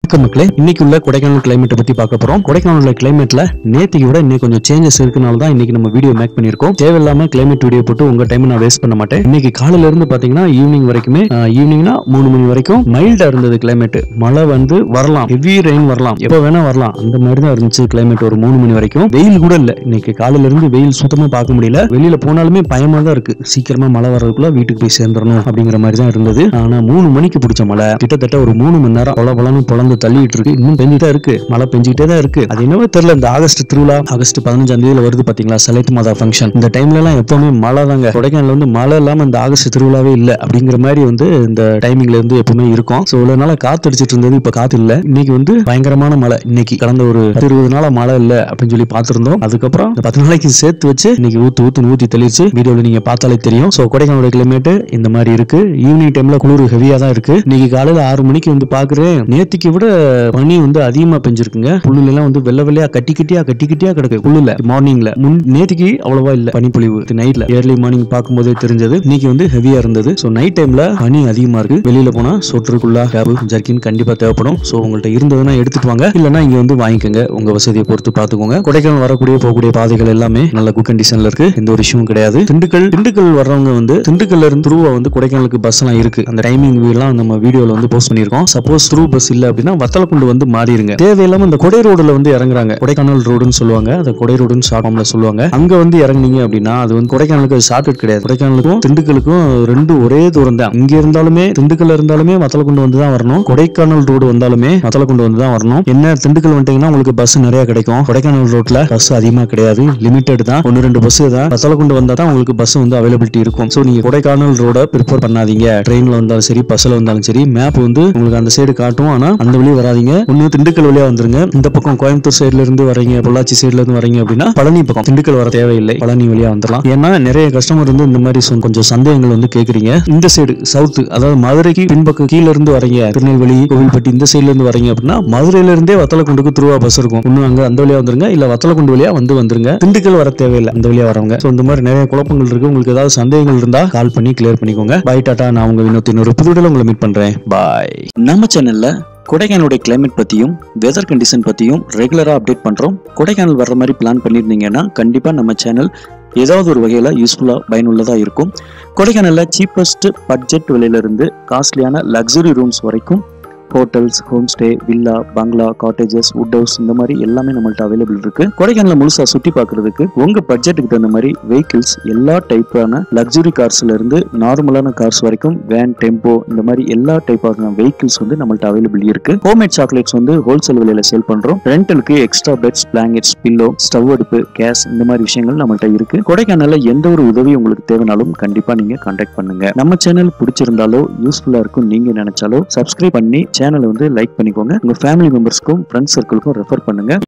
வணக்கம் மக்களே இன்னைக்கு உள்ள கொடைக்கானல் கிளைமேட்டை பத்தி பார்க்க போறோம் கொடைக்கானல் கிளைமேட்ல நேத்திக்கு விட இன்னைக்கு கொஞ்சம் சேஞ்சஸ் இருக்கனால தான் இன்னைக்கு நம்ம வீடியோ மேக் பண்ணிருக்கோம் தேவையில்லாம கிளைமேட் வீடியோ போட்டு உங்க டைம் நான் வேஸ்ட் பண்ண மாட்டேன் இன்னைக்கு காலையில இருந்து பாத்தீங்கன்னா ஈவினிங் வரைக்குமே ஈவினிங்னா மூணு மணி வரைக்கும் மைல்டா இருந்தது கிளைமேட் மழை வந்து வரலாம் ஹெவி ரெயின் வரலாம் எப்போ வேணா வரலாம் அந்த மாதிரி தான் இருந்துச்சு கிளைமேட் ஒரு மூணு மணி வரைக்கும் வெயில் கூட இல்ல இன்னைக்கு காலையில இருந்து வெயில் சுத்தமா பார்க்க முடியல வெளியில போனாலுமே பயமா தான் இருக்கு சீக்கிரமா மழை வர்றதுக்குள்ள வீட்டுக்கு போய் சேர்ந்துடணும் அப்படிங்கிற மாதிரி தான் இருந்தது ஆனா மூணு மணிக்கு பிடிச்ச மழை கிட்டத்தட்ட ஒரு மூணு மணி நேரம் பொல பொலன்னு பொழந்து தள்ளிட்டு இருக்கு இன்னும் பெஞ்சிட்டே இருக்கு மழை பெஞ்சிட்டே தான் இருக்கு அது என்னவோ தெரியல இந்த ஆகஸ்ட் திருவிழா ஆகஸ்ட் பதினஞ்சாம் தேதியில வருது பாத்தீங்களா செலைட் மாதா ஃபங்க்ஷன் இந்த டைம்ல எல்லாம் எப்பவுமே மழை தாங்க கொடைக்கானல்ல வந்து மழை இல்லாம இந்த ஆகஸ்ட் திருவிழாவே இல்ல அப்படிங்கிற மாதிரி வந்து இந்த டைமிங்ல இருந்து எப்பவுமே இருக்கும் சோ இவ்வளவு நாளா காத்து அடிச்சிட்டு இருந்தது இப்ப காத்து இல்ல இன்னைக்கு வந்து பயங்கரமான மழை இன்னைக்கு கடந்த ஒரு பத்து, இருபது நாளா மழை இல்ல அப்படின்னு சொல்லி பார்த்திருந்தோம் அதுக்கப்புறம் இந்த பத்து நாளைக்கு சேர்த்து வச்சு இன்னைக்கு ஊத்து ஊத்து ஊத்தி தெளிச்சு வீடியோல நீங்க பார்த்தாலே தெரியும் சோ கொடைக்கானலோட கிளைமேட் இந்த மாதிரி இருக்கு ஈவினிங் டைம்ல குளிர் ஹெவியா தான் இருக்கு இன்னைக்கு காலையில ஆறு மணிக்கு வந்து பாக்குறேன் நேத்திக்கு விட பனி வந்து அதிகமா பெஞ்சிருக்குங்க புல்லுல எல்லாம் வந்து வெள்ளை வெள்ளையா கட்டி கட்டியா கட்டி கட்டியா கிடக்கு புல்லுல மார்னிங்ல முன் நேத்திக்கு அவ்வளவா இல்ல பனிப்பொழிவு நைட்ல ஏர்லி மார்னிங் பார்க்கும்போதே தெரிஞ்சது இன்னைக்கு வந்து ஹெவியா இருந்தது சோ நைட் டைம்ல பனி அதிகமா இருக்கு வெளியில போனா சொட்டருக்குள்ள கேப் ஜர்க்கின் கண்டிப்பா தேவைப்படும் சோ உங்கள்ட்ட இருந்ததுன்னா எடுத்துட்டு வாங்க இல்லைன்னா இங்க வந்து வாங்கிக்கோங்க உங்க வசதியை பொறுத்து பாத்துக்கோங்க கொடைக்கானல் வரக்கூடிய போகக்கூடிய பாதைகள் எல்லாமே நல்ல குட் கண்டிஷன்ல இருக்கு எந்த ஒரு இஷ்யூவும் கிடையாது திண்டுக்கல் திண்டுக்கல் வர்றவங்க வந்து திண்டுக்கல்ல இருந்து துருவா வந்து கொடைக்கானலுக்கு பஸ் எல்லாம் இருக்கு அந்த டைமிங் எல்லாம் நம்ம வீடியோல வந்து போஸ்ட் பண்ணிருக்கோம் சப்போஸ் த்ரூ பஸ் இல்ல அப்படின்னா வத்தலக்குண்டு வந்து மாறிடுங்க தேவையில்லாம இந்த கொடை ரோடுல வந்து இறங்குறாங்க கொடைக்கானல் ரோடுன்னு சொல்லுவாங்க அந்த கொடை ரோடுன்னு ஷார்ட் ஃபார்ம்ல சொல்லுவாங்க அங்க வந்து இறங்குனீங்க அப்படின்னா அது வந்து கொடைக்கானலுக்கு ஷார்ட்கட் கிடையாது கொடைக்கானலுக்கும் திண்டுக்கலுக்கும் ரெண்டு ஒரே தூரம் தான் இங்க இருந்தாலுமே திண்டுக்கல்ல இருந்தாலுமே வத்தலக்குண்டு வந்து தான் வரணும் கொடைக்கானல் ரோடு வந்தாலுமே வத்தலக்குண்டு வந்து தான் வரணும் என்ன திண்டுக்கல் வந்துட்டீங்கன்னா உங்களுக்கு பஸ் நிறைய கிடைக்கும் கொடைக்கானல் ரோட்ல பஸ் அதிகமா கிடையாது லிமிட்டட் தான் ஒன்னு ரெண்டு பஸ் தான் வத்தலக்குண்டு வந்தா தான் உங்களுக்கு பஸ் வந்து அவைலபிலிட்டி இருக்கும் சோ நீங்க கொடைக்கானல் ரோட ப்ரிஃபர் பண்ணாதீங்க ட்ரெயின்ல வந்தாலும் சரி பஸ்ல வந்தாலும் சரி மேப் வந்து உங்களுக்கு அந்த சைடு காட்டும் ஆனா அந்த வழி வராதீங்க ஒண்ணு திண்டுக்கல் வழியா வந்துருங்க இந்த பக்கம் கோயம்புத்தூர் சைடுல இருந்து வரீங்க பொள்ளாச்சி சைடுல இருந்து வரீங்க அப்படின்னா பழனி பக்கம் திண்டுக்கல் வர தேவையில்லை பழனி வழியா வந்துடலாம் ஏன்னா நிறைய கஸ்டமர் வந்து இந்த மாதிரி சொ- கொஞ்சம் சந்தேகங்கள் வந்து கேக்குறீங்க இந்த சைடு சவுத் அதாவது மதுரைக்கு பின்பக்கம் கீழ இருந்து வரீங்க திருநெல்வேலி கோவில்பட்டி இந்த சைடுல இருந்து வரீங்க அப்படின்னா மதுரையில இருந்தே வத்தலக்குண்டுக்கு திருவா பஸ் இருக்கும் இன்னும் அங்க அந்த வழியா வந்துருங்க இல்ல வத்தலக்குண்டு வழியா வந்து வந்துருங்க திண்டுக்கல் வர தேவையில்லை அந்த வழியா வரவங்க சோ இந்த மாதிரி நிறைய குழப்பங்கள் இருக்கு உங்களுக்கு ஏதாவது சந்தேகங்கள் இருந்தா கால் பண்ணி கிளியர் பண்ணிக்கோங்க பை டாடா நான் உங்க வினோத் இன்னொரு புது வீடியோல உங்களை மீட் பண்றேன் பாய் நம்ம சேனல்ல கொடைக்கானலுடைய கிளைமேட் பத்தியும் வெதர் கண்டிஷன் பத்தியும் ரெகுலரா அப்டேட் பண்றோம் கொடைக்கானல் வர்ற மாதிரி பிளான் பண்ணியிருந்தீங்கன்னா கண்டிப்பா நம்ம சேனல் ஏதாவது ஒரு வகையில யூஸ்ஃபுல்லா பயனுள்ளதா இருக்கும் கொடைக்கானல்ல சீப்பஸ்ட் பட்ஜெட் விலையில இருந்து காஸ்ட்லியான லக்ஸுரி ரூம்ஸ் வரைக்கும் ஹோட்டல்ஸ் ஹோம் ஸ்டே வில்லா பங்களா காட்டேஜஸ் வுட் ஹவுஸ் இந்த மாதிரி எல்லாமே நம்மள்ட்ட அவைலபிள் இருக்கு கொடைக்கானல முழுசா சுத்தி பார்க்கிறதுக்கு உங்க பட்ஜெட்டுக்கு தகுந்த மாதிரி வெஹிக்கிள்ஸ் எல்லா டைப்பான லக்ஸுரி கார்ஸ்ல இருந்து நார்மலான கார்ஸ் வரைக்கும் வேன் டெம்போ இந்த மாதிரி எல்லா டைப்பான வெஹிக்கிள்ஸ் வந்து நம்மள்ட்ட அவைலபிள் இருக்கு ஹோம்மேட் சாக்லேட்ஸ் வந்து ஹோல்சேல் விலையில சேல் பண்றோம் ரெண்டலுக்கு extra beds blankets pillow stove அடுப்பு கேஸ் இந்த மாதிரி விஷயங்கள் நம்மள்ட்ட இருக்கு கொடைக்கானல்ல எந்த ஒரு உதவி உங்களுக்கு தேவைனாலும் கண்டிப்பா நீங்க கான்டாக்ட் பண்ணுங்க நம்ம சேனல் பிடிச்சிருந்தாலோ யூஸ்ஃபுல்லா இருக்கும் நீங்க நினைச்சாலோ சப்ஸ்கிரைப் பண்ணி சேனலை வந்து லைக் பண்ணிக்கோங்க உங்க ஃபேமிலி மெம்பர்ஸ்க்கும் ஃப்ரெண்ட்ஸ் சர்க்கிளுக்கும் ரெஃபர் பண்ணுங்க